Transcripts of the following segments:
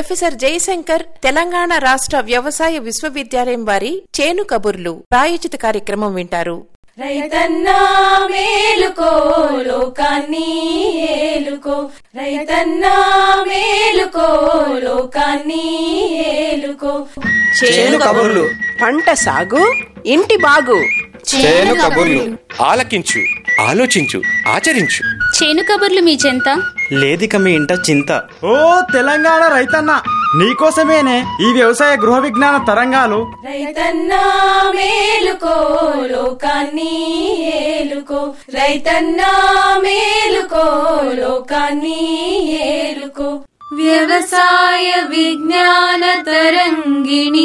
professor Jayashankar Telangana రాష్ట్ర వ్యవసాయ విశ్వవిద్యాలయం వారి చేను కబుర్లు ప్రాయోజిత కార్యక్రమం వింటారు రైతన్నా మేలుకో లోకాన్ని ఏలుకో రైతన్నా మేలుకో లోకాన్ని ఏలుకో చేను కబుర్లు పంట సాగు ఇంటి బాగు చేను కబుర్లు ఆలకించు ఆలోచించు ఆచరించు చేను కబుర్లు మీ చెంత లేదిక మీ ఇంట చింత ఓ తెలంగాణ రైతన్న నీకోసమేనే ఈ వ్యవసాయ గృహ విజ్ఞాన తరంగాలు రైతన్నా మేలుకో లోకాన్ని ఏలుకో రైతన్నా మేలుకో లోకాన్ని ఏలుకో వ్యవసాయ విజ్ఞాన తరంగిణి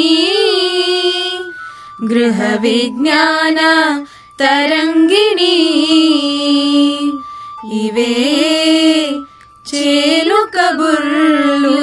గృహ విజ్ఞాన తరంగిణి ఇవే చేలు కబుర్లు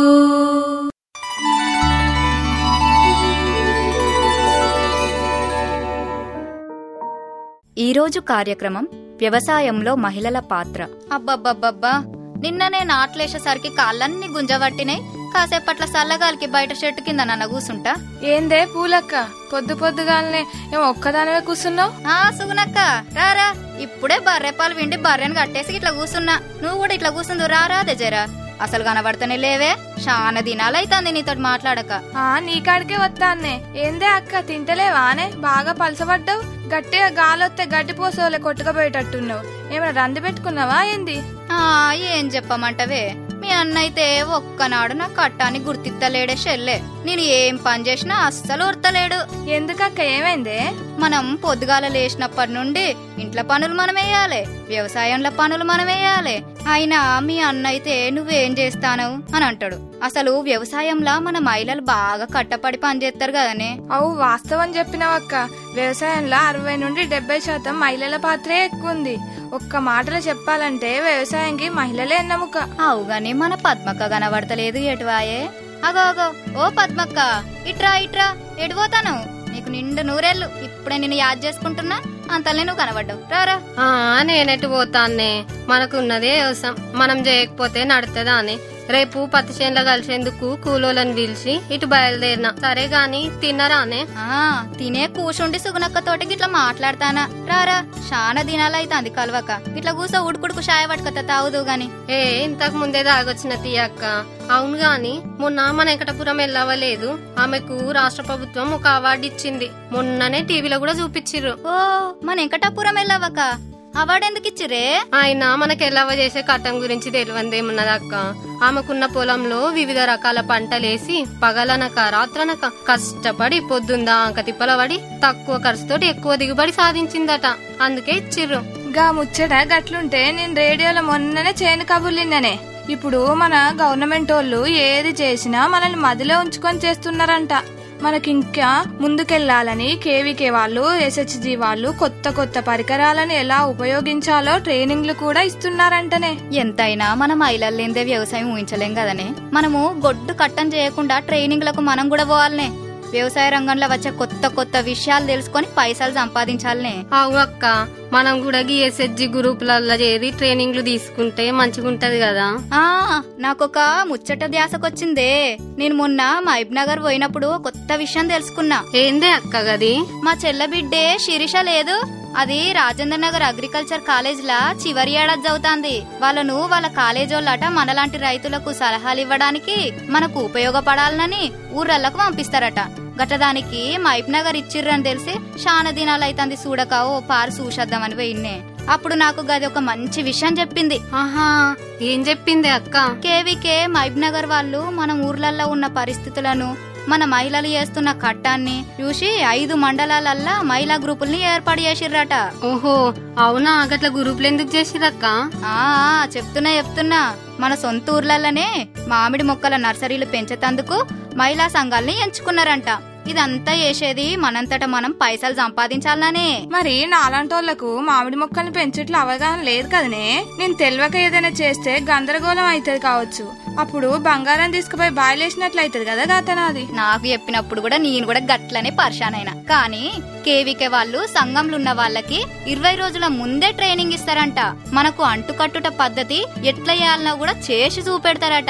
ఈరోజు కార్యక్రమం వ్యవసాయంలో మహిళల పాత్ర అబ్బబ్బబ్బబ్బా నిన్ననే నాట్లేసేసరికి కాళ్ళన్నీ గుంజబట్టినాయి కాసేపట్ల సల్లగాలికి బయట చెట్టు కింద నన్న కూసుంటా ఏందే పూలక్క పొద్దు పొద్దుగాలనే ఏమో ఒక్కదానివే కూర్చున్నావు ఆ సుగునక్క రారా ఇప్పుడే బర్రెపాలు విండి బర్రెని కట్టేసి ఇట్లా కూసున్నా నువ్వు కూడా ఇట్లా కూసుందు రారా జరా అసలు కనబడతానే లేవే చాలా దినాలైతాంది నీతో మాట్లాడక ఆ నీకాడికే వస్తాన్నే ఏందే అక్క తింటలేవానే బాగా పలసబడ్డావు గట్టిగా గాలొత్తే గడ్డి పోసోలే కొట్టుకపోయేటట్టున్నావు ఏమైనా రంది పెట్టుకున్నావా ఏంది ఆ ఏం చెప్పమంటవే మీ అన్నయితే ఒక్కనాడు నా కట్టాన్ని గుర్తిత్తలేడే షెల్లే నేను ఏం పని చేసినా అస్సలు ఉర్తలేడు ఎందుకక్క ఏమైందే మనం పొద్దుగాల లేచినప్పటి నుండి ఇంట్లో పనులు మనం వేయాలి వ్యవసాయంలో పనులు మనం వేయాలి అయినా మీ అన్నయితే నువ్వేం చేస్తాను అని అంటాడు అసలు వ్యవసాయంలో మన మహిళలు బాగా కట్టపడి పనిచేస్తారు కదనే అవు వాస్తవం చెప్పినవక్క వ్యవసాయంలో అరవై నుండి డెబ్బై శాతం మహిళల పాత్రే ఎక్కువ ఉంది ఒక్క మాటలో చెప్పాలంటే వ్యవసాయంకి మహిళలే ఎన్నముక అవు గాని మన పద్మక్క కనబడతలేదు ఎటువాయే అగో అగో ఓ పద్మక్క ఇట్రా ఇట్రా ఎడిపోతాను నీకు నిండు నూరేళ్ళు ఇప్పుడే నిన్ను యాద్ చేసుకుంటున్నా అంతలే నువ్వు కనబడ్డావు రారా ఆ నేనెటు పోతాన్నే మనకున్నదే వ్యవసాయం మనం చేయకపోతే నడుతుందా అని రేపు పత్తి చేనులో కలిసేందుకు కూలోలను పిలిచి ఇటు బయలుదేరిన సరే గాని తిన్నరానే ఆ తినే కూసుండి సుగునక్క తోటి గిట్లా మాట్లాడతానా రారా చాలా దినాలైతాంది కలవక గిట్లా కూసో ఉడుకుడుకు షాయ పట్టుకత తాగుదు గాని ఏ ఇంతకు ముందే దాగొచ్చిన తీయక్క అవును గాని మొన్న మన వెంకటపురం వెళ్ళవలేదు ఆమెకు రాష్ట్ర ప్రభుత్వం ఒక అవార్డు ఇచ్చింది మొన్ననే టీవీలో కూడా చూపించిర్రు ఓ మన వెంకటాపురం వెళ్ళావక అవార్డు ఎందుకు ఇచ్చిరే ఆయన మనకి ఎల్లవ చేసే కట్టం గురించి తెలియందేమున్నది అక్క ఆమెకున్న పొలంలో వివిధ రకాల పంటలేసి పగలనక రాత్రనక కష్టపడి పొద్దుందాక తిప్పల పడి తక్కువ ఖర్చుతోటి ఎక్కువ దిగుబడి సాధించిందట అందుకే ఇచ్చిర్రు గా ముచ్చట గట్లుంటే నేను రేడియోలో మొన్ననే చేను కబుర్లిన్ననే ఇప్పుడు మన గవర్నమెంట్ వాళ్ళు ఏది చేసినా మనల్ని మదిలో ఉంచుకొని చేస్తున్నారంట మనకింకా ముందుకెళ్లాలని కేవీకే వాళ్ళు ఎస్హెచ్జి వాళ్ళు కొత్త కొత్త పరికరాలను ఎలా ఉపయోగించాలో ట్రైనింగ్లు కూడా ఇస్తున్నారంటనే ఎంతైనా మన మహిళలు లేదే వ్యవసాయం ఊహించలేం కదనే మనము గొడ్డు కట్టం చేయకుండా ట్రైనింగ్లకు మనం కూడా పోవాలనే వ్యవసాయ రంగంలో వచ్చే కొత్త కొత్త విషయాలు తెలుసుకొని పైసలు సంపాదించాలనే అవు అక్క మనం కూడా గీ ఎస్హెచ్జి గ్రూపులలో చేరి ట్రైనింగ్లు తీసుకుంటే మంచిగుంటది కదా ఆ నాకొక ముచ్చట ధ్యాసకొచ్చిందే నేను మొన్న మహబ్ నగర్ పోయినప్పుడు కొత్త విషయం తెలుసుకున్నా ఏందే అక్క గది మా చెల్ల బిడ్డే శిరీష లేదు అది రాజేంద్ర నగర్ అగ్రికల్చర్ కాలేజ్ లా చివరి ఏడాది చదువుతాంది వాళ్ళను వాళ్ళ కాలేజ్ వాళ్ళట మనలాంటి రైతులకు సలహాలు ఇవ్వడానికి మనకు ఉపయోగపడాలనని ఊర్లలకు పంపిస్తారట గట్టదానికి మైప్ నగర్ ఇచ్చిర్రని తెలిసి శాన దినాలు అయితంది చూడక ఓ పారు చూసేద్దామని పోయిన్నే అప్పుడు నాకు గది ఒక మంచి విషయం చెప్పింది ఆహా ఏం చెప్పింది అక్క కేవీకే మైబ్ నగర్ వాళ్ళు మన ఊర్లల్లో ఉన్న పరిస్థితులను మన మహిళలు చేస్తున్న కట్టాన్ని చూసి ఐదు మండలాలల్లా మహిళా గ్రూపుల్ని ఏర్పాటు చేసిర్రట ఓహో అవునా గట్ల గ్రూపులు ఎందుకు చేసిరక్క ఆ ఆ, చెప్తున్నా చెప్తున్నా మన సొంత ఊర్లలోనే మామిడి మొక్కల నర్సరీలు పెంచేతందుకు మహిళా సంఘాల్ని ఎంచుకున్నారంట ఇదంతా చేసేది మనంతట మనం పైసలు సంపాదించాలనే మరి నాలాంటోళ్లకు మామిడి మొక్కల్ని పెంచుట్ల అవగాహన లేదు కదనే నేను తెలియక ఏదైనా చేస్తే గందరగోళం అవుతుంది కావచ్చు అప్పుడు బంగారం తీసుకుపోయి బాయిలేసినట్లు అవుతుంది కదా గాతనాది నాకు చెప్పినప్పుడు కూడా నేను కూడా గట్లనే పరిశానైనా కానీ కేవీకే వాళ్ళు సంఘంలో ఉన్న వాళ్ళకి ఇరవై రోజుల ముందే ట్రైనింగ్ ఇస్తారంట మనకు అంటుకట్టుట పద్ధతి ఎట్లా చేయాలనో కూడా చేసి చూపెడతారట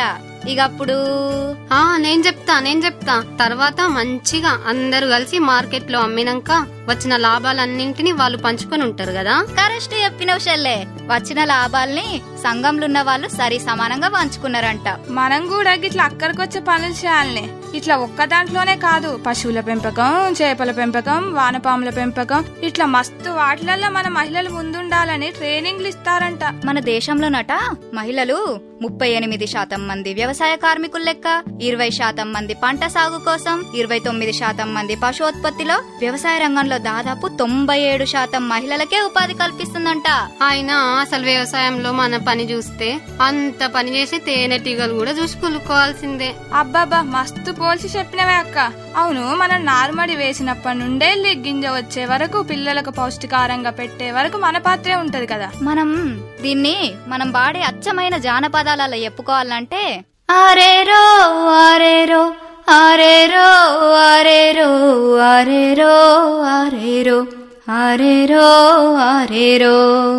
ఇక అప్పుడు ఆ నేను చెప్తా నేను చెప్తా తర్వాత మంచిగా అందరూ కలిసి మార్కెట్ లో అమ్మినాక వచ్చిన లాభాలన్నింటినీ వాళ్ళు పంచుకొని ఉంటారు కదా కరెక్ట్ చెప్పినవు షెల్లే వచ్చిన లాభాల్ని సంఘంలో ఉన్న వాళ్ళు సరి సమానంగా పంచుకున్నారంట మనం కూడా గిట్లా అక్కడికొచ్చే పనులు చేయాలనే ఇట్లా ఒక్క దాంట్లోనే కాదు పశువుల పెంపకం చేపల పెంపకం వానపాముల పెంపకం ఇట్లా మస్తు వాటిలల్లో మన మహిళలు ముందుండాలని ట్రైనింగ్లు ఇస్తారంట మన దేశంలోనట మహిళలు ముప్పై ఎనిమిది శాతం మంది వ్యవసాయ కార్మికుల లెక్క ఇరవై శాతం మంది పంట సాగు కోసం ఇరవై తొమ్మిది శాతం మంది పశువుత్పత్తిలో వ్యవసాయ రంగంలో దాదాపు తొంభై ఏడు శాతం మహిళలకే ఉపాధి కల్పిస్తుందంట అయినా అసలు వ్యవసాయంలో మన పని చూస్తే అంత పని చేసే తేనెటీగలు కూడా చూసి కులుకోవాల్సిందే అబ్బాబా మస్తు పోల్చి చెప్పినవే అక్క అవును మనం నారుమడి వేసినప్పటి నుండే గింజ వచ్చే వరకు పిల్లలకు పౌష్టికారంగా పెట్టే వరకు మన పాత్రే ఉంటది కదా మనం దీన్ని మనం వాడే అచ్చమైన జానపదాలలో చెప్పుకోవాలంటే ఆరేరో ఆరేరో ఆరేరో ఆరేరో ఆరేరో ఆరేరో ఆరేరో ఆరేరో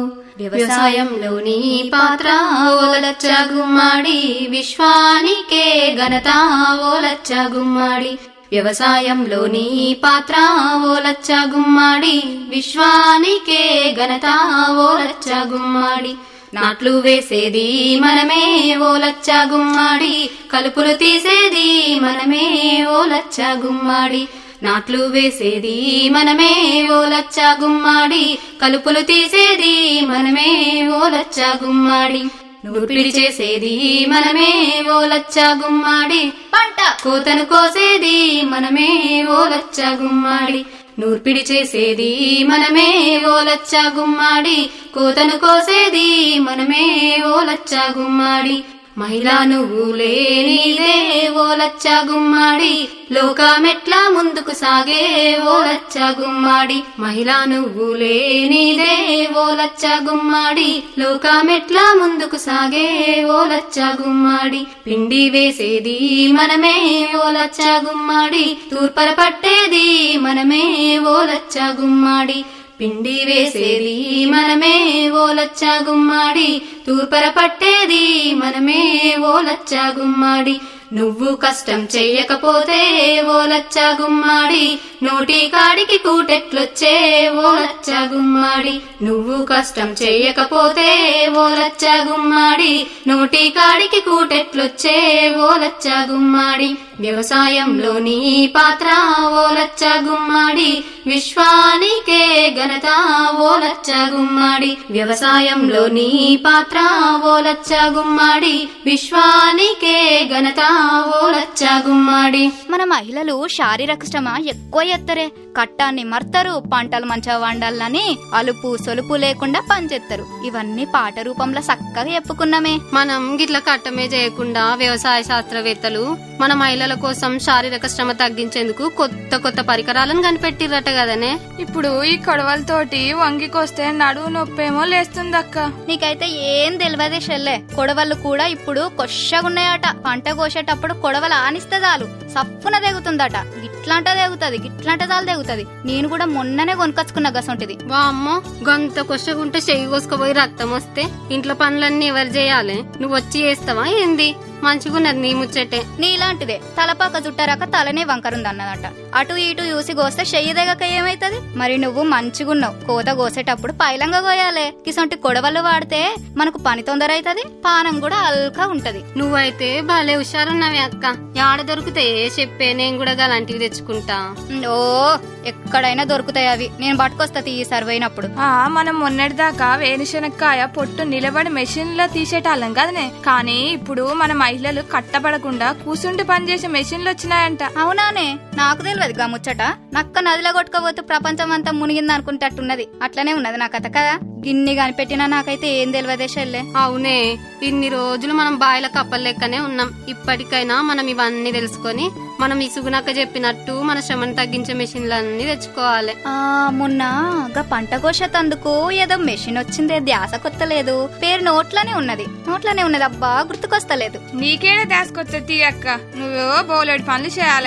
వ్యవసాయంలోని పాత్ర ఓలచ్చ గుమ్మాడి విశ్వానికే ఘనత ఓలచ్చ గుమ్మాడి వ్యవసాయంలోని పాత్ర ఓలచ్చ గుమ్మాడి విశ్వానికే ఘనత ఓలచ్చ గుమ్మాడి నాట్లు వేసేది మనమే ఓలచ్చ గుమ్మాడి కలుపులు తీసేది మనమే ఓలచ్చ గుమ్మాడి నాట్లు వేసేది మనమే ఓలచ్చ గుమ్మాడి కలుపులు తీసేది మనమే ఓలచ్చ గుమ్మాడి నూర్పిడి చేసేది మనమే ఓలచ్చ గుమ్మాడి పంట కోతను కోసేది మనమే ఓలచ్చ గుమ్మాడి నూర్పిడి చేసేది మనమే ఓలచ్చ గుమ్మాడి కోతను కోసేది మనమే ఓలచ్చ గుమ్మాడి మహిళా నువ్వు లేనిదే ఓలచ్చ గుమ్మాడి లోకమెట్లా ముందుకు సాగే ఓలచ్చ గుమ్మాడి మహిళా నువ్వు లేనిదే ఓలచ్చ గుమ్మాడి లోకమెట్లా ముందుకు సాగే ఓలచ్చ గుమ్మాడి పిండి వేసేది మనమే ఓలచ్చ గుమ్మాడి తూర్పర పట్టేది మనమే ఓలచ్చ గుమ్మాడి పిండి వేసేది మనమే ఓలచ్చ గుమ్మాడి తూర్పర పట్టేది మనమే ఓలచ్చ గుమ్మాడి నువ్వు కష్టం చెయ్యకపోతే ఓలచ్చ గుమ్మాడి నోటి కాడికి కూటెట్లొచ్చే ఓలచ్చ గుమ్మాడి నువ్వు కష్టం చెయ్యకపోతే ఓలచ్చ గుమ్మాడి నోటి కాడికి కూటెట్లొచ్చే ఓలచ్చ గుమ్మాడి వ్యవసాయంలోని పాత్ర ఓలచ్చ గుమ్మాడి విశ్వానికే ఘనత ఓలచ్చ గుమ్మాడి వ్యవసాయంలోని పాత్ర ఓలచ్చ గుమ్మాడి విశ్వానికే ఘనత ఓలచ్చ గుమ్మాడి మన మహిళలు శారీరక శ్రమ ఎక్కువ ఎత్తరే కట్టాన్ని మర్తరు పంటలు మంచిగా వండాలని అలుపు సొలుపు లేకుండా పనిచేస్తారు ఇవన్నీ పాట రూపంలో చక్కగా చెప్పుకున్నామే మనం గిట్ల కట్టమే చేయకుండా వ్యవసాయ శాస్త్రవేత్తలు మన మహిళల కోసం శారీరక శ్రమ తగ్గించేందుకు కొత్త కొత్త పరికరాలను కనిపెట్టిర్రట కదనే ఇప్పుడు ఈ కొడవలతోటి వంగికొస్తే నడువు నొప్పేమో లేస్తుందక్క నీకైతే ఏం తెలియదే షెల్లే కొడవళ్ళు కూడా ఇప్పుడు కొచ్చగున్నాయట పంట కోసేటప్పుడు కొడవలు ఆనిస్తే చాలు సప్పున తెగుతుందట గిట్లాంట తెగుతుంది గిట్లాంట చాలు తెగుతుంది నేను కూడా మొన్ననే కొనుకొచ్చుకున్న గసంటిది వామ్మో గంత కొష్టకుంటే చెయ్యి కోసుకుపోయి రక్తం వస్తే ఇంట్లో పనులన్నీ ఎవరు చేయాలి నువ్వు వచ్చి చేస్తావా ఏంది మంచిగున్నది నీ ముచ్చటే నీలాంటిదే తలపాక చుట్టారాక తలనే వంకరుందన్నదట అటు ఇటు చూసి కోస్తే చెయ్యి దగ్గక ఏమైతది మరి నువ్వు మంచిగున్నావు కోత కోసేటప్పుడు పైలంగా కోయాలే కిసంటి కొడవలు వాడితే మనకు పని తొందర అవుతుంది పానం కూడా అల్కా ఉంటది నువ్వైతే భలే హుషారున్నావే అక్క యాడ దొరుకుతాయే చెప్పే నేను కూడా అలాంటివి తెచ్చుకుంటా ఓ ఎక్కడైనా దొరుకుతాయి అవి నేను పట్టుకొస్తా తీ సర్వైనప్పుడు ఆ మనం మొన్నటిదాకా వేరుశనక్కాయ పొట్టు నిలబడి మెషిన్ లో తీసేటాళ్ళం కదనే కానీ ఇప్పుడు మన మహిళలు కట్టబడకుండా కూసుండి పనిచేసే మెషిన్లు వచ్చినాయంట అవునానే నాకు తెలియదు గా ముచ్చట నక్క నదిలో కొట్టుకోబోతూ ప్రపంచం అంతా మునిగింది అనుకుంటట్టున్నది అట్లనే ఉన్నది నా కథ కదా గిన్ని కనిపెట్టినా నాకైతే ఏం తెలియదే షెల్లే అవునే ఇన్ని రోజులు మనం బాయిల కప్పల లెక్కనే ఉన్నాం ఇప్పటికైనా మనం ఇవన్నీ తెలుసుకొని మనం ఇసుగునక్క చెప్పినట్టు మన శ్రమను తగ్గించే మెషిన్లన్నీ తెచ్చుకోవాలి ఆ మొన్న గా పంట కోసేతందుకు ఏదో మెషిన్ వచ్చిందే ధ్యాస కొత్తలేదు పేరు నోట్లోనే ఉన్నది నోట్లోనే ఉన్నది అబ్బా గుర్తుకొస్తలేదు నీకేడే దాసుకొచ్చే తీయక్క నువ్వు బోలెడు పనులు చేయాలయ్యే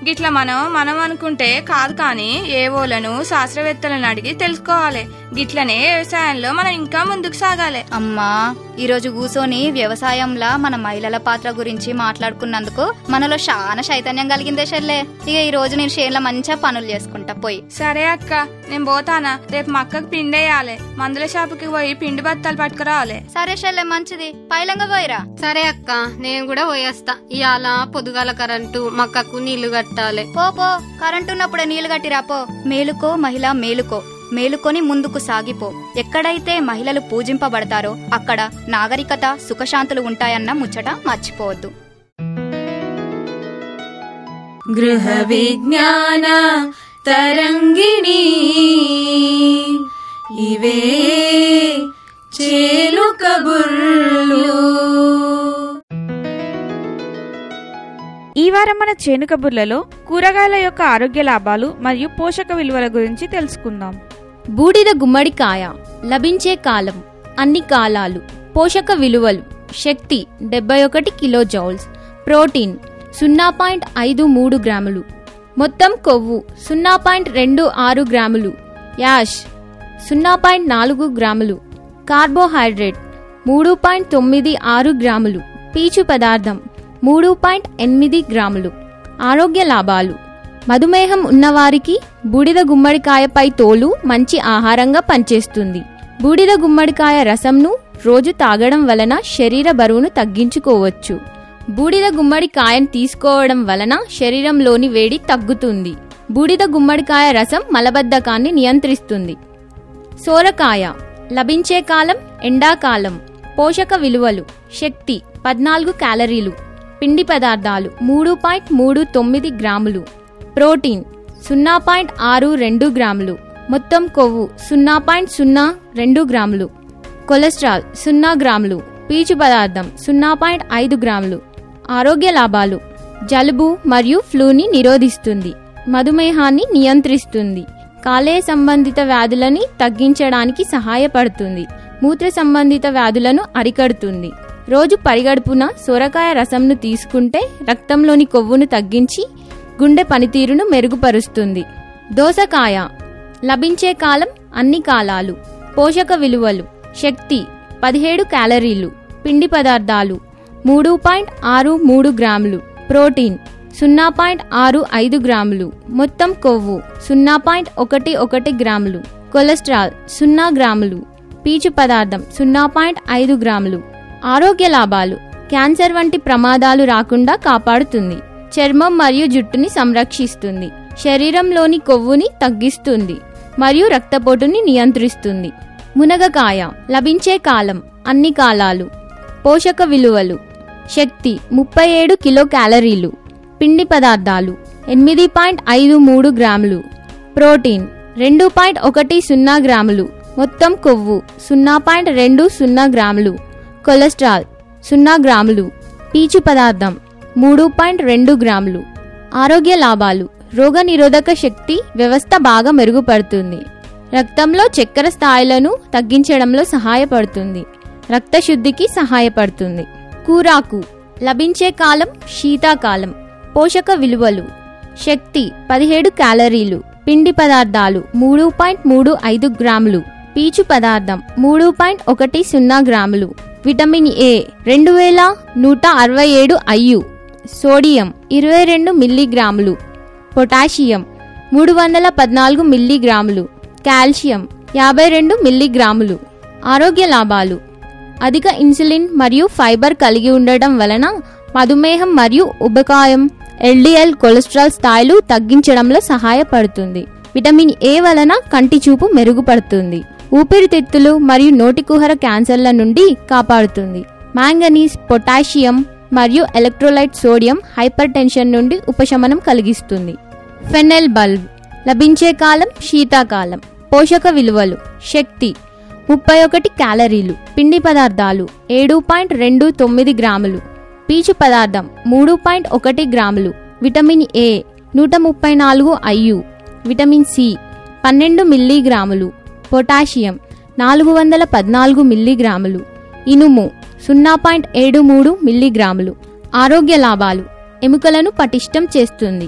గిట్ల మనం మనం అనుకుంటే కాదు కానీ ఏవోలను శాస్త్రవేత్తలను అడిగి తెలుసుకోవాలి గిట్లనే వ్యవసాయంలో మనం ఇంకా ముందుకు సాగాలి అమ్మా ఈరోజు కూసోని వ్యవసాయంలా మన మహిళల పాత్ర గురించి మాట్లాడుకున్నందుకు మనలో చాలా చైతన్యం కలిగిందే షెల్లే ఇక ఈ రోజు నేను షేర్ల మంచిగా పనులు చేసుకుంటా పోయి సరే అక్క నేను పోతానా రేపు మా అక్కకు పిండేయాలి మందుల షాపుకి పోయి పిండి బత్తాలు పట్టుకురావాలి సరే షెల్లె మంచిది పైలంగా పోయిరా సరే అక్క నేను కూడా పోయేస్తా ఇవాళ పొద్దుగాల కరెంటు మక్కకు నీళ్లు కట్టాలి పో పో కరెంట్ ఉన్నప్పుడే నీళ్లు కట్టిరా పో మేలుకో మహిళ మేలుకో మేలుకొని ముందుకు సాగిపో ఎక్కడైతే మహిళలు పూజింపబడతారో అక్కడ నాగరికత సుఖశాంతులు ఉంటాయన్న ముచ్చట మర్చిపోవద్దు గృహ విజ్ఞాన తరంగిణి ఇవే చేలు కబుర్లు ఈ వారం మన చేను కబుర్లలో కూరగాయల యొక్క ఆరోగ్య లాభాలు మరియు పోషక విలువల గురించి తెలుసుకుందాం బూడిద గుమ్మడికాయ లభించే కాలం అన్ని కాలాలు పోషక విలువలు శక్తి డెబ్బై ఒకటి కిలో జౌల్స్ ప్రోటీన్ సున్నా పాయింట్ ఐదు మూడు గ్రాములు మొత్తం కొవ్వు సున్నా పాయింట్ రెండు ఆరు గ్రాములు యాష్ సున్నా పాయింట్ నాలుగు గ్రాములు కార్బోహైడ్రేట్ మూడు పాయింట్ తొమ్మిది ఆరు గ్రాములు పీచు పదార్థం మూడు పాయింట్ ఎనిమిది గ్రాములు ఆరోగ్య లాభాలు మధుమేహం ఉన్నవారికి బూడిద గుమ్మడికాయపై తోలు మంచి ఆహారంగా పనిచేస్తుంది బూడిద గుమ్మడికాయ రసంను రోజు తాగడం వలన శరీర బరువును తగ్గించుకోవచ్చు బూడిద గుమ్మడికాయను తీసుకోవడం వలన శరీరంలోని వేడి తగ్గుతుంది బూడిద గుమ్మడికాయ రసం మలబద్ధకాన్ని నియంత్రిస్తుంది సోరకాయ లభించే కాలం ఎండాకాలం పోషక విలువలు శక్తి పద్నాలుగు క్యాలరీలు పిండి పదార్థాలు మూడు పాయింట్ మూడు తొమ్మిది గ్రాములు ప్రోటీన్ సున్నా పాయింట్ ఆరు రెండు గ్రాములు మొత్తం కొవ్వు సున్నా పాయింట్ సున్నా రెండు గ్రాములు కొలెస్ట్రాల్ సున్నా గ్రాములు పీచు పదార్థం సున్నా పాయింట్ ఐదు గ్రాములు ఆరోగ్య లాభాలు జలుబు మరియు ఫ్లూని నిరోధిస్తుంది మధుమేహాన్ని నియంత్రిస్తుంది కాలేయ సంబంధిత వ్యాధులని తగ్గించడానికి సహాయపడుతుంది మూత్ర సంబంధిత వ్యాధులను అరికడుతుంది రోజు పరిగడుపున సొరకాయ రసంను తీసుకుంటే రక్తంలోని కొవ్వును తగ్గించి గుండె పనితీరును మెరుగుపరుస్తుంది దోసకాయ లభించే కాలం అన్ని కాలాలు పోషక విలువలు శక్తి పదిహేడు క్యాలరీలు పిండి పదార్థాలు మూడు పాయింట్ ఆరు మూడు గ్రాములు ప్రోటీన్ సున్నా పాయింట్ ఆరు ఐదు గ్రాములు మొత్తం కొవ్వు సున్నా పాయింట్ ఒకటి ఒకటి గ్రాములు కొలెస్ట్రాల్ సున్నా గ్రాములు పీచు పదార్థం సున్నా పాయింట్ ఐదు గ్రాములు ఆరోగ్య లాభాలు క్యాన్సర్ వంటి ప్రమాదాలు రాకుండా కాపాడుతుంది చర్మం మరియు జుట్టుని సంరక్షిస్తుంది శరీరంలోని కొవ్వుని తగ్గిస్తుంది మరియు రక్తపోటుని నియంత్రిస్తుంది మునగకాయ లభించే కాలం అన్ని కాలాలు పోషక విలువలు శక్తి ముప్పై ఏడు కిలో క్యాలరీలు పిండి పదార్థాలు ఎనిమిది పాయింట్ ఐదు మూడు గ్రాములు ప్రోటీన్ రెండు పాయింట్ ఒకటి సున్నా గ్రాములు మొత్తం కొవ్వు సున్నా పాయింట్ రెండు సున్నా గ్రాములు కొలెస్ట్రాల్ సున్నా గ్రాములు పీచు పదార్థం మూడు పాయింట్ రెండు గ్రాములు ఆరోగ్య లాభాలు రోగనిరోధక శక్తి వ్యవస్థ బాగా మెరుగుపడుతుంది రక్తంలో చక్కెర స్థాయిలను తగ్గించడంలో సహాయపడుతుంది రక్తశుద్ధికి సహాయపడుతుంది కూరాకు లభించే కాలం శీతాకాలం పోషక విలువలు శక్తి పదిహేడు క్యాలరీలు పిండి పదార్థాలు మూడు పాయింట్ మూడు ఐదు గ్రాములు పీచు పదార్థం మూడు పాయింట్ ఒకటి సున్నా గ్రాములు విటమిన్ ఏ రెండు వేల నూట అరవై ఏడు ఐయు సోడియం ఇరవై రెండు మిల్లీగ్రాములు పొటాషియం మూడు వందల పద్నాలుగు మిల్లీగ్రాములు కాల్షియం యాభై రెండు మిల్లీగ్రాములు ఆరోగ్య లాభాలు అధిక ఇన్సులిన్ మరియు ఫైబర్ కలిగి ఉండటం వలన మధుమేహం మరియు ఉబకాయం ఎల్డిఎల్ కొలెస్ట్రాల్ స్థాయిలు తగ్గించడంలో సహాయపడుతుంది విటమిన్ ఏ వలన కంటి చూపు మెరుగుపడుతుంది ఊపిరితిత్తులు మరియు నోటికుహర క్యాన్సర్ల నుండి కాపాడుతుంది మ్యాంగనీస్ పొటాషియం మరియు ఎలక్ట్రోలైట్ సోడియం హైపర్ టెన్షన్ నుండి ఉపశమనం కలిగిస్తుంది ఫెనెల్ బల్బ్ లభించే కాలం శీతాకాలం పోషక విలువలు శక్తి ముప్పై ఒకటి క్యాలరీలు పిండి పదార్థాలు ఏడు పాయింట్ రెండు తొమ్మిది గ్రాములు పీచు పదార్థం మూడు పాయింట్ ఒకటి గ్రాములు విటమిన్ ఏ నూట ముప్పై నాలుగు ఐయు విటమిన్ సి పన్నెండు మిల్లీగ్రాములు పొటాషియం నాలుగు వందల పద్నాలుగు మిల్లీగ్రాములు ఇనుము సున్నా పాయింట్ ఏడు మూడు మిల్లీగ్రాములు ఆరోగ్య లాభాలు ఎముకలను పటిష్టం చేస్తుంది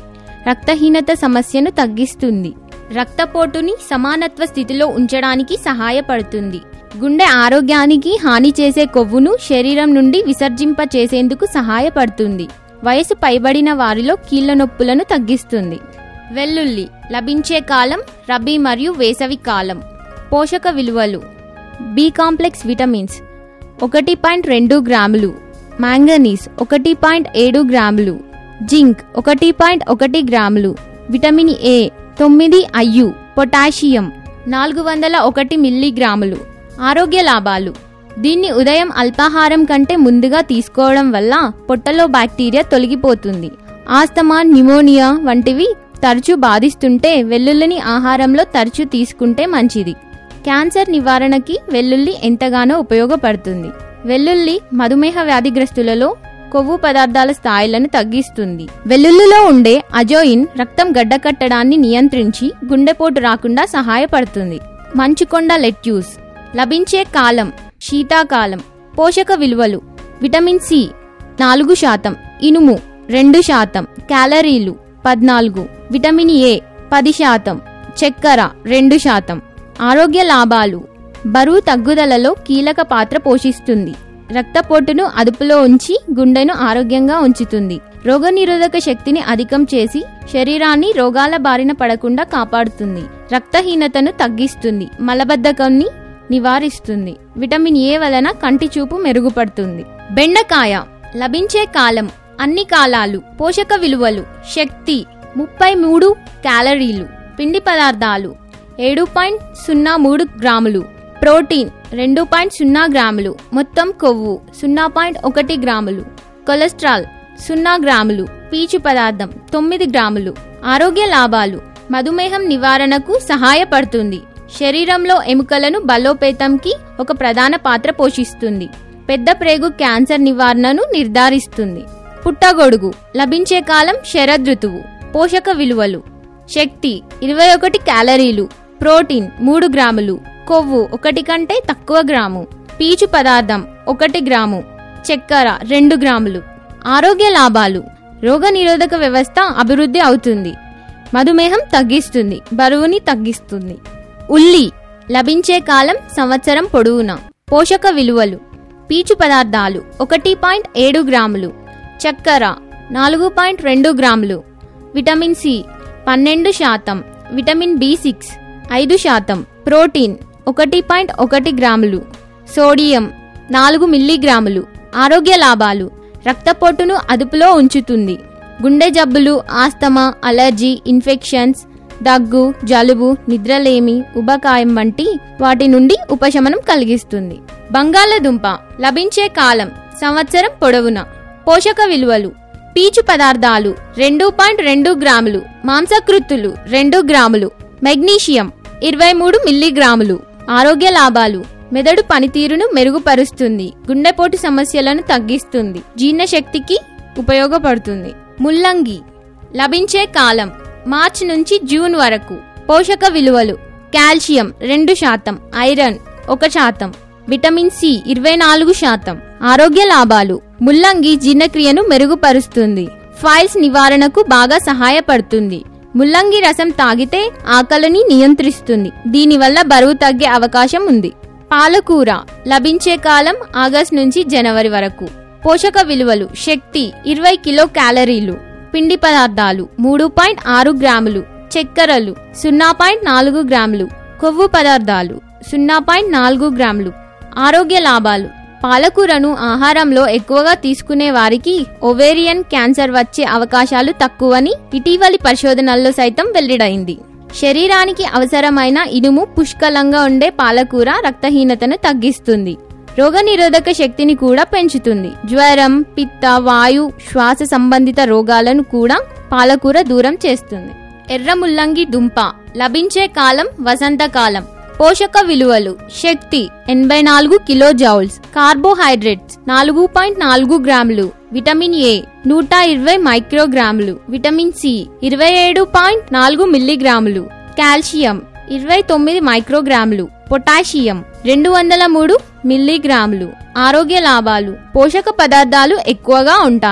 రక్తహీనత సమస్యను తగ్గిస్తుంది రక్తపోటుని సమానత్వ స్థితిలో ఉంచడానికి సహాయపడుతుంది గుండె ఆరోగ్యానికి హాని చేసే కొవ్వును శరీరం నుండి విసర్జింప చేసేందుకు సహాయపడుతుంది వయసు పైబడిన వారిలో కీళ్ల నొప్పులను తగ్గిస్తుంది వెల్లుల్లి లభించే కాలం రబీ మరియు వేసవి కాలం పోషక విలువలు బి కాంప్లెక్స్ విటమిన్స్ ఒకటి పాయింట్ రెండు గ్రాములు మ్యాంగనీస్ ఒకటి పాయింట్ ఏడు గ్రాములు జింక్ ఒకటి పాయింట్ ఒకటి గ్రాములు విటమిన్ ఏ తొమ్మిది అయ్యు పొటాషియం నాలుగు వందల ఒకటి మిల్లీగ్రాములు ఆరోగ్య లాభాలు దీన్ని ఉదయం అల్పాహారం కంటే ముందుగా తీసుకోవడం వల్ల పొట్టలో బ్యాక్టీరియా తొలగిపోతుంది ఆస్తమా న్యూమోనియా వంటివి తరచూ బాధిస్తుంటే వెల్లుల్లిని ఆహారంలో తరచూ తీసుకుంటే మంచిది క్యాన్సర్ నివారణకి వెల్లుల్లి ఎంతగానో ఉపయోగపడుతుంది వెల్లుల్లి మధుమేహ వ్యాధిగ్రస్తులలో కొవ్వు పదార్థాల స్థాయిలను తగ్గిస్తుంది వెల్లుల్లిలో ఉండే అజోయిన్ రక్తం గడ్డకట్టడాన్ని నియంత్రించి గుండెపోటు రాకుండా సహాయపడుతుంది మంచుకొండ లెట్యూస్ లభించే కాలం శీతాకాలం పోషక విలువలు విటమిన్ సి నాలుగు శాతం ఇనుము రెండు శాతం క్యాలరీలు పద్నాలుగు విటమిన్ ఏ పది శాతం చక్కెర రెండు శాతం ఆరోగ్య లాభాలు బరువు తగ్గుదలలో కీలక పాత్ర పోషిస్తుంది రక్తపోటును అదుపులో ఉంచి గుండెను ఆరోగ్యంగా ఉంచుతుంది రోగనిరోధక శక్తిని అధికం చేసి శరీరాన్ని రోగాల బారిన పడకుండా కాపాడుతుంది రక్తహీనతను తగ్గిస్తుంది మలబద్ధకాన్ని నివారిస్తుంది విటమిన్ ఏ వలన కంటి చూపు మెరుగుపడుతుంది బెండకాయ లభించే కాలం అన్ని కాలాలు పోషక విలువలు శక్తి ముప్పై మూడు క్యాలరీలు పిండి పదార్థాలు ఏడు పాయింట్ సున్నా మూడు గ్రాములు ప్రోటీన్ రెండు పాయింట్ సున్నా గ్రాములు మొత్తం కొవ్వు సున్నా పాయింట్ ఒకటి గ్రాములు కొలెస్ట్రాల్ సున్నా గ్రాములు పీచు పదార్థం తొమ్మిది గ్రాములు ఆరోగ్య లాభాలు మధుమేహం నివారణకు సహాయపడుతుంది శరీరంలో ఎముకలను బలోపేతంకి ఒక ప్రధాన పాత్ర పోషిస్తుంది పెద్ద ప్రేగు క్యాన్సర్ నివారణను నిర్ధారిస్తుంది పుట్టగొడుగు లభించే కాలం శరదృతువు పోషక విలువలు శక్తి ఇరవై ఒకటి క్యాలరీలు ప్రోటీన్ మూడు గ్రాములు కొవ్వు ఒకటి కంటే తక్కువ గ్రాము పీచు పదార్థం ఒకటి గ్రాము చక్కెర రెండు గ్రాములు ఆరోగ్య లాభాలు రోగనిరోధక వ్యవస్థ అభివృద్ధి అవుతుంది మధుమేహం తగ్గిస్తుంది బరువుని తగ్గిస్తుంది ఉల్లి లభించే కాలం సంవత్సరం పొడవునా పోషక విలువలు పీచు పదార్థాలు ఒకటి పాయింట్ ఏడు గ్రాములు చక్కెర నాలుగు పాయింట్ రెండు గ్రాములు విటమిన్ సి పన్నెండు శాతం విటమిన్ బి సిక్స్ ఐదు శాతం ప్రోటీన్ ఒకటి పాయింట్ ఒకటి గ్రాములు సోడియం నాలుగు మిల్లీగ్రాములు ఆరోగ్య లాభాలు రక్తపోటును అదుపులో ఉంచుతుంది గుండె జబ్బులు ఆస్తమా అలర్జీ ఇన్ఫెక్షన్స్ దగ్గు జలుబు నిద్రలేమి ఉబకాయం వంటి వాటి నుండి ఉపశమనం కలిగిస్తుంది బంగాళదుంప లభించే కాలం సంవత్సరం పొడవునా పోషక విలువలు పీచు పదార్థాలు రెండు పాయింట్ రెండు గ్రాములు మాంసకృత్తులు రెండు గ్రాములు మెగ్నీషియం ఇరవై మూడు మిల్లీగ్రాములు ఆరోగ్య లాభాలు మెదడు పనితీరును మెరుగుపరుస్తుంది గుండెపోటు సమస్యలను తగ్గిస్తుంది జీర్ణశక్తికి ఉపయోగపడుతుంది ముల్లంగి లభించే కాలం మార్చి నుంచి జూన్ వరకు పోషక విలువలు కాల్షియం రెండు శాతం ఐరన్ ఒక శాతం విటమిన్ సి ఇరవై నాలుగు శాతం ఆరోగ్య లాభాలు ముల్లంగి జీర్ణక్రియను మెరుగుపరుస్తుంది ఫైల్స్ నివారణకు బాగా సహాయపడుతుంది ముల్లంగి రసం తాగితే ఆకలిని నియంత్రిస్తుంది దీనివల్ల బరువు తగ్గే అవకాశం ఉంది పాలకూర లభించే కాలం ఆగస్ట్ నుంచి జనవరి వరకు పోషక విలువలు శక్తి ఇరవై కిలో క్యాలరీలు పిండి పదార్థాలు మూడు పాయింట్ ఆరు గ్రాములు చక్కెరలు సున్నా పాయింట్ నాలుగు గ్రాములు కొవ్వు పదార్థాలు సున్నా పాయింట్ నాలుగు గ్రాములు ఆరోగ్య లాభాలు పాలకూరను ఆహారంలో ఎక్కువగా తీసుకునే వారికి ఒవేరియన్ క్యాన్సర్ వచ్చే అవకాశాలు తక్కువని ఇటీవలి పరిశోధనల్లో సైతం వెల్లడైంది శరీరానికి అవసరమైన ఇనుము పుష్కలంగా ఉండే పాలకూర రక్తహీనతను తగ్గిస్తుంది రోగనిరోధక శక్తిని కూడా పెంచుతుంది జ్వరం పిత్త వాయు శ్వాస సంబంధిత రోగాలను కూడా పాలకూర దూరం చేస్తుంది ఎర్ర ముల్లంగి దుంప లభించే కాలం వసంతకాలం పోషక విలువలు శక్తి ఎనభై నాలుగు కిలో జౌల్స్ కార్బోహైడ్రేట్స్ నాలుగు పాయింట్ నాలుగు గ్రాములు విటమిన్ ఏ నూట ఇరవై మైక్రోగ్రాములు విటమిన్ సి ఇరవై ఏడు పాయింట్ నాలుగు మిల్లీగ్రాములు కాల్షియం ఇరవై తొమ్మిది మైక్రోగ్రాములు పొటాషియం రెండు వందల మూడు మిల్లీగ్రాములు ఆరోగ్య లాభాలు పోషక పదార్థాలు ఎక్కువగా ఉంటాయి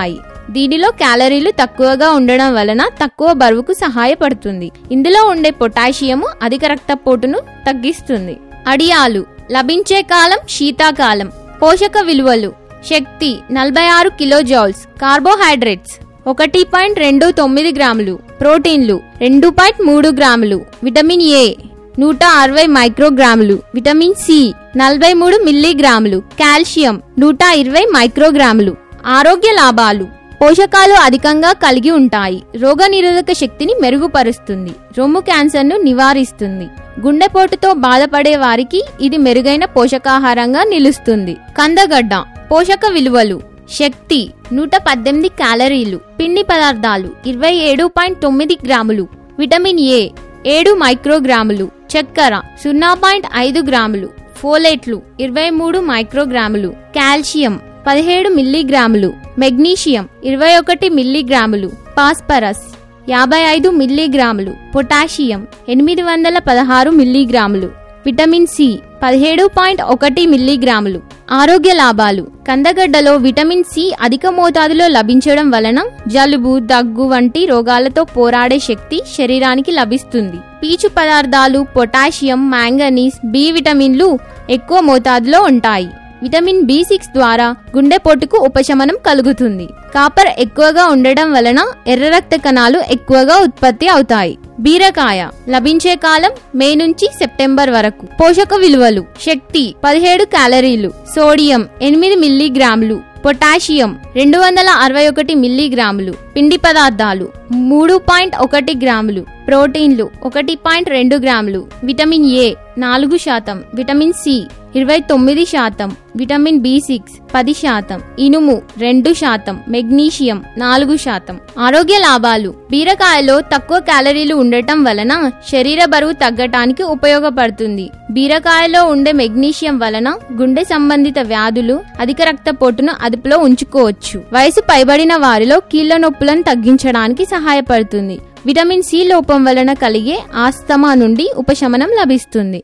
దీనిలో క్యాలరీలు తక్కువగా ఉండడం వలన తక్కువ బరువుకు సహాయపడుతుంది ఇందులో ఉండే పొటాషియము అధిక రక్తపోటును తగ్గిస్తుంది అడియాలు లభించే కాలం శీతాకాలం పోషక విలువలు శక్తి నలభై ఆరు కిలోజౌల్స్ కార్బోహైడ్రేట్స్ ఒకటి పాయింట్ రెండు తొమ్మిది గ్రాములు ప్రోటీన్లు రెండు పాయింట్ మూడు గ్రాములు విటమిన్ ఏ నూట అరవై మైక్రోగ్రాములు విటమిన్ సి నలభై మూడు మిల్లీగ్రాములు కాల్షియం నూట ఇరవై మైక్రోగ్రాములు ఆరోగ్య లాభాలు పోషకాలు అధికంగా కలిగి ఉంటాయి రోగనిరోధక శక్తిని మెరుగుపరుస్తుంది రొమ్ము క్యాన్సర్ను నివారిస్తుంది గుండెపోటుతో బాధపడే వారికి ఇది మెరుగైన పోషకాహారంగా నిలుస్తుంది కందగడ్డ పోషక విలువలు శక్తి నూట పద్దెనిమిది క్యాలరీలు పిండి పదార్థాలు ఇరవై ఏడు పాయింట్ తొమ్మిది గ్రాములు విటమిన్ ఏ ఏడు మైక్రోగ్రాములు చక్కెర సున్నా పాయింట్ ఐదు గ్రాములు ఫోలేట్లు ఇరవై మూడు మైక్రోగ్రాములు కాల్షియం పదిహేడు మిల్లీగ్రాములు మెగ్నీషియం ఇరవై ఒకటి మిల్లీగ్రాములు పాస్పరస్ యాభై ఐదు మిల్లీగ్రాములు పొటాషియం ఎనిమిది వందల పదహారు మిల్లీగ్రాములు విటమిన్ సి పదిహేడు పాయింట్ ఒకటి మిల్లీగ్రాములు ఆరోగ్య లాభాలు కందగడ్డలో విటమిన్ సి అధిక మోతాదులో లభించడం వలన జలుబు దగ్గు వంటి రోగాలతో పోరాడే శక్తి శరీరానికి లభిస్తుంది పీచు పదార్థాలు పొటాషియం మ్యాంగనీస్ బి విటమిన్లు ఎక్కువ మోతాదులో ఉంటాయి విటమిన్ బి సిక్స్ ద్వారా గుండెపోటుకు ఉపశమనం కలుగుతుంది కాపర్ ఎక్కువగా ఉండడం వలన ఎర్ర రక్త కణాలు ఎక్కువగా ఉత్పత్తి అవుతాయి బీరకాయ లభించే కాలం మే నుంచి సెప్టెంబర్ వరకు పోషక విలువలు శక్తి పదిహేడు క్యాలరీలు సోడియం ఎనిమిది మిల్లీగ్రాములు పొటాషియం రెండు వందల అరవై ఒకటి మిల్లీగ్రాములు పిండి పదార్థాలు మూడు పాయింట్ ఒకటి గ్రాములు ప్రోటీన్లు ఒకటి పాయింట్ రెండు గ్రాములు విటమిన్ ఏ నాలుగు శాతం విటమిన్ సి ఇరవై తొమ్మిది శాతం విటమిన్ బి సిక్స్ పది శాతం ఇనుము రెండు శాతం మెగ్నీషియం నాలుగు శాతం ఆరోగ్య లాభాలు బీరకాయలో తక్కువ క్యాలరీలు ఉండటం వలన శరీర బరువు తగ్గటానికి ఉపయోగపడుతుంది బీరకాయలో ఉండే మెగ్నీషియం వలన గుండె సంబంధిత వ్యాధులు అధిక రక్తపోటును అదుపులో ఉంచుకోవచ్చు వయసు పైబడిన వారిలో కీళ్ల నొప్పులను తగ్గించడానికి సహాయపడుతుంది విటమిన్ సి లోపం వలన కలిగే ఆస్తమా నుండి ఉపశమనం లభిస్తుంది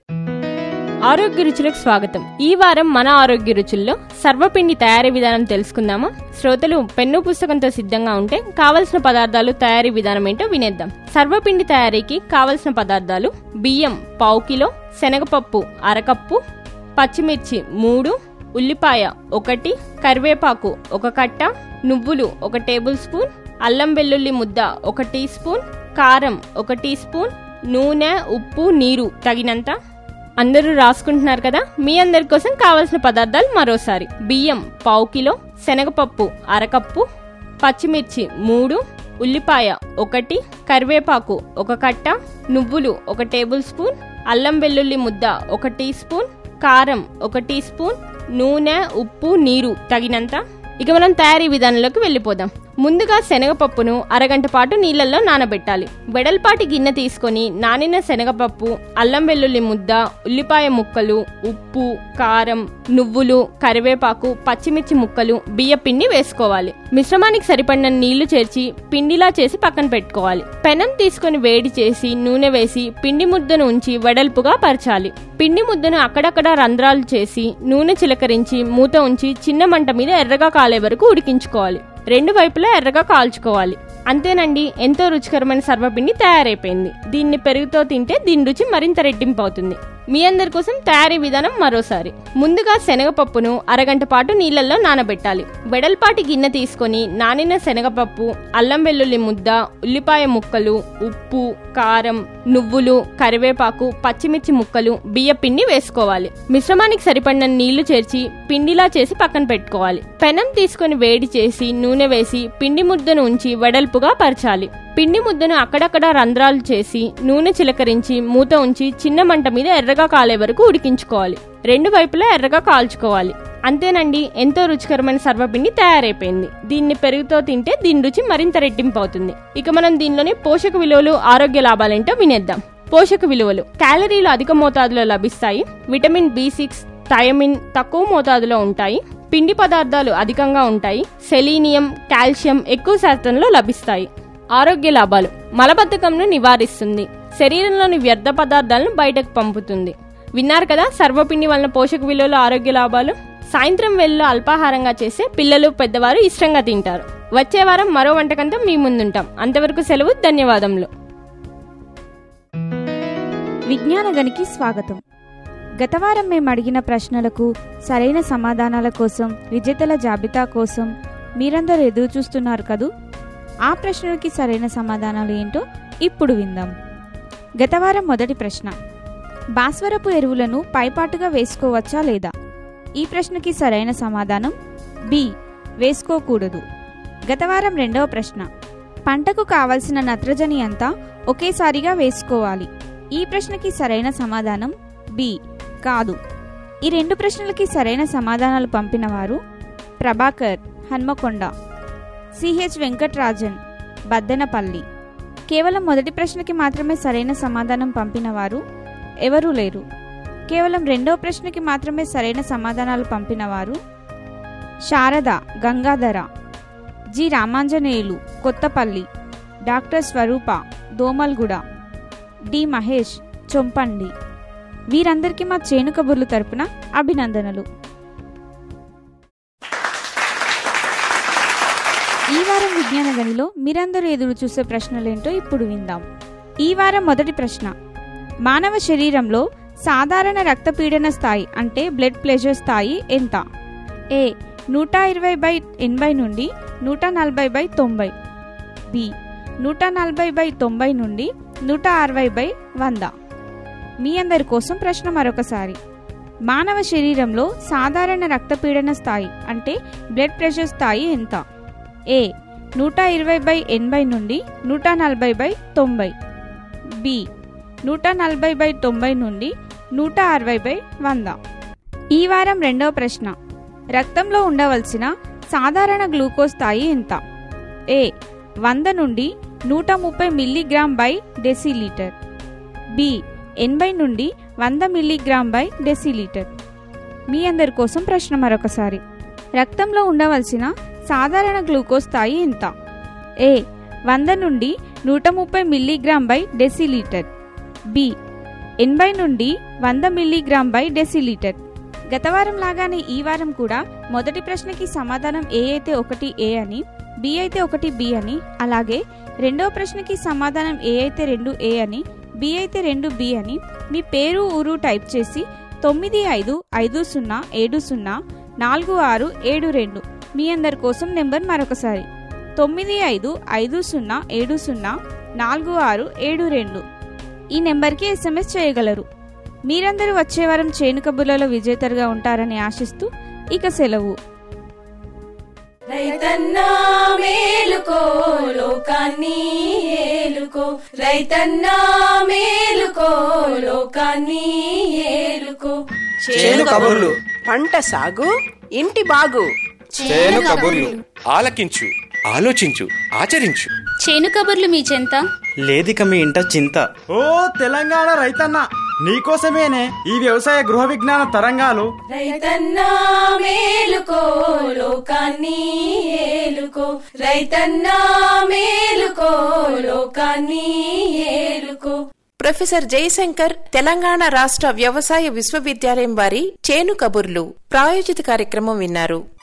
ఆరోగ్య రుచులకు స్వాగతం ఈ వారం మన ఆరోగ్య రుచుల్లో సర్వపిండి తయారీ విధానం తెలుసుకుందామా శ్రోతలు పెన్ను పుస్తకంతో సిద్ధంగా ఉంటే కావలసిన పదార్థాలు తయారీ విధానం ఏంటో వినేద్దాం సర్వపిండి తయారీకి కావలసిన పదార్థాలు బియ్యం పావు కిలో శనగపప్పు అరకప్పు పచ్చిమిర్చి మూడు ఉల్లిపాయ ఒకటి కరివేపాకు ఒక కట్ట నువ్వులు ఒక టేబుల్ స్పూన్ అల్లం వెల్లుల్లి ముద్ద ఒక టీ స్పూన్ కారం ఒక టీ స్పూన్ నూనె ఉప్పు నీరు తగినంత అందరూ రాసుకుంటున్నారు కదా మీ అందరి కోసం కావలసిన పదార్థాలు మరోసారి బియ్యం పావు కిలో శనగపప్పు అరకప్పు పచ్చిమిర్చి మూడు ఉల్లిపాయ ఒకటి కరివేపాకు ఒక కట్ట నువ్వులు ఒక టేబుల్ స్పూన్ అల్లం వెల్లుల్లి ముద్ద ఒక టీ స్పూన్ కారం ఒక టీ స్పూన్ నూనె ఉప్పు నీరు తగినంత ఇక మనం తయారీ విధానంలోకి వెళ్ళిపోదాం ముందుగా శనగపప్పును అరగంట పాటు నీళ్ళల్లో నానబెట్టాలి వెడల్పాటి గిన్నె తీసుకొని నానిన శనగపప్పు అల్లం వెల్లుల్లి ముద్ద ఉల్లిపాయ ముక్కలు ఉప్పు కారం నువ్వులు కరివేపాకు పచ్చిమిర్చి ముక్కలు బియ్య పిండి వేసుకోవాలి మిశ్రమానికి సరిపడిన నీళ్లు చేర్చి పిండిలా చేసి పక్కన పెట్టుకోవాలి పెనం తీసుకొని వేడి చేసి నూనె వేసి పిండి ముద్దను ఉంచి వెడల్పుగా పరచాలి పిండి ముద్దను అక్కడక్కడ రంధ్రాలు చేసి నూనె చిలకరించి మూత ఉంచి చిన్న మంట మీద ఎర్రగా కాలే వరకు ఉడికించుకోవాలి రెండు వైపులా ఎర్రగా కాల్చుకోవాలి అంతేనండి ఎంతో రుచికరమైన సర్వపిండి తయారైపోయింది దీన్ని పెరుగుతో తింటే దీని రుచి మరింత రెట్టింపు అవుతుంది మీ అందరి కోసం తయారీ విధానం మరోసారి ముందుగా శనగపప్పును అరగంట పాటు నీళ్ళల్లో నానబెట్టాలి వెడల్పాటి గిన్నె తీసుకొని నానిన శనగపప్పు అల్లం వెల్లుల్లి ముద్ద ఉల్లిపాయ ముక్కలు ఉప్పు కారం నువ్వులు కరివేపాకు పచ్చిమిర్చి ముక్కలు బియ్య పిండి వేసుకోవాలి మిశ్రమానికి సరిపడిన నీళ్లు చేర్చి పిండిలా చేసి పక్కన పెట్టుకోవాలి పెనం తీసుకొని వేడి చేసి నూనె వేసి పిండి ముద్దను ఉంచి వెడల్పుగా పరచాలి పిండి ముద్దను అక్కడక్కడ రంధ్రాలు చేసి నూనె చిలకరించి మూత ఉంచి చిన్న మంట మీద ఎర్రగా కాలే వరకు ఉడికించుకోవాలి రెండు వైపులా ఎర్రగా కాల్చుకోవాలి అంతేనండి ఎంతో రుచికరమైన సర్వపిండి తయారైపోయింది దీన్ని పెరుగుతో తింటే దీని రుచి మరింత రెట్టింపు అవుతుంది ఇక మనం దీనిలోని పోషక విలువలు ఆరోగ్య లాభాలేంటో వినేద్దాం పోషక విలువలు క్యాలరీలు అధిక మోతాదులో లభిస్తాయి విటమిన్ బి సిక్స్ థయమిన్ తక్కువ మోతాదులో ఉంటాయి పిండి పదార్థాలు అధికంగా ఉంటాయి సెలీనియం కాల్షియం ఎక్కువ శాతంలో లభిస్తాయి ఆరోగ్య లాభాలు మలబద్ధకంను నివారిస్తుంది శరీరంలోని వ్యర్థ పదార్థాలను బయటకు పంపుతుంది విన్నారు కదా సర్వపిండి వలన పోషక విలువలు ఆరోగ్య లాభాలు సాయంత్రం వేళలో అల్పాహారంగా చేస్తే పిల్లలు పెద్దవారు ఇష్టంగా తింటారు వచ్చే వారం మరో వంటకంతో మీ ముందుంటాం అంతవరకు సెలవు ధన్యవాదములు విజ్ఞాన గనికి స్వాగతం గత వారం మేము అడిగిన ప్రశ్నలకు సరైన సమాధానాల కోసం విజేతల జాబితా కోసం మీరందరూ ఎదురు చూస్తున్నారు కదూ ఆ ప్రశ్నలకి సరైన సమాధానాలు ఏంటో ఇప్పుడు విందాం గత వారం మొదటి ప్రశ్న భాస్వరపు ఎరువులను పైపాటుగా వేసుకోవచ్చా లేదా ఈ ప్రశ్నకి సరైన సమాధానం బి వేసుకోకూడదు గత వారం రెండవ ప్రశ్న పంటకు కావలసిన నత్రజని అంతా ఒకేసారిగా వేసుకోవాలి ఈ ప్రశ్నకి సరైన సమాధానం బి కాదు ఈ రెండు ప్రశ్నలకి సరైన సమాధానాలు పంపిన వారు ప్రభాకర్ హన్మకొండ సిహెచ్ వెంకట్రాజన్ బద్దెనపల్లి కేవలం మొదటి ప్రశ్నకి మాత్రమే సరైన సమాధానం పంపిన వారు ఎవరూ లేరు కేవలం రెండవ ప్రశ్నకి మాత్రమే సరైన సమాధానాలు పంపిన వారు Sharada Gangadhara G Ramanjaneyulu Kothapalli doctor Swarupa Domalguda D Mahesh చొంపండి వీరందరికీ మా చేను కబుర్లు తరపున అభినందనలు ఈ వారం విజ్ఞాన గనిలో మీరందరూ ఎదురు చూసే ప్రశ్నలేంటో ఇప్పుడు విందాం ఈ వారం మొదటి ప్రశ్న మానవ శరీరంలో సాధారణ రక్తపీడన స్థాయి అంటే బ్లడ్ ప్రెషర్ స్థాయి ఎంత ఏ నూట ఇరవై బై ఎనభై నుండి నూట నలభై బై తొంభై బి నూట నలభై బై తొంభై నుండి నూట అరవై బై వంద మీ అందరి కోసం ప్రశ్న మరొకసారి మానవ శరీరంలో సాధారణ రక్తపీడన స్థాయి అంటే బ్లడ్ ప్రెషర్ స్థాయి ఎంత ఏ నూట ఇరవై బై ఎనభై నుండి నూట నలభై బై తొంభై బి నూట నలభై బై తొంభై నుండి నూట అరవై బై వంద ఈ వారం రెండవ ప్రశ్న రక్తంలో ఉండవలసిన సాధారణ గ్లూకోజ్ స్థాయి ఎంత ఏ వంద నుండి నూట ముప్పై మిల్లీగ్రామ్ బై డెసిలీటర్ బి ఎనభై నుండి వంద మిల్లీగ్రామ్ బై డెసిలీటర్ మీ అందరి కోసం ప్రశ్న మరొకసారి రక్తంలో ఉండవలసిన సాధారణ గ్లూకోజ్ స్థాయి ఎంత ఏ వంద నుండి నూట ముప్పై మిల్లీగ్రామ్ బై డెసిలీటర్ బి ఎనభై నుండి వంద మిల్లీగ్రామ్ బై డెసిలీటర్ గత వారం లాగానే ఈ వారం కూడా మొదటి ప్రశ్నకి సమాధానం ఏ అయితే ఒకటి ఏ అని బి అయితే ఒకటి బి అని అలాగే రెండవ ప్రశ్నకి సమాధానం ఏ అయితే రెండు ఏ అని బి అయితే రెండు బి అని మీ పేరు ఊరు టైప్ చేసి తొమ్మిది ఐదు ఐదు సున్నా ఏడు సున్నా నాలుగు ఆరు ఏడు రెండు మీ అందరి కోసం నెంబర్ మరొకసారి తొమ్మిది ఐదు ఐదు సున్నా ఏడు సున్నా నాలుగు ఆరు ఏడు రెండు ఈ నెంబర్కి ఎస్ఎంఎస్ చేయగలరు మీరందరూ వచ్చే వారం చేను కబుర్లలో విజేతరుగా ఉంటారని ఆశిస్తూ ఇక సెలవు రైతన్నా మేలుకో లోకాన్ని ఏలుకో రైతన్నా మేలుకో లోకాన్ని ఏలుకో చేను కబుర్లు పంట సాగు ఇంటి బాగు చేను కబుర్లు ఆలకించు ఆలోచించు ఆచరించు చేను కబుర్లు మీ చెంత లేదిక మీ ఇంట చింత ఓ తెలంగాణ రైతన్న నీకోసమేనే ఈ వ్యవసాయ గృహ విజ్ఞాన తరంగాలు రైతన్నా మేలుకో లోకాన్ని ఏలుకో రైతన్నా మేలుకో లోకాన్ని ఏలుకో ప్రొఫెసర్ జయశంకర్ తెలంగాణ రాష్ట్ర వ్యవసాయ విశ్వవిద్యాలయం వారి చేను కబుర్లు ప్రాయోజిత కార్యక్రమం విన్నారు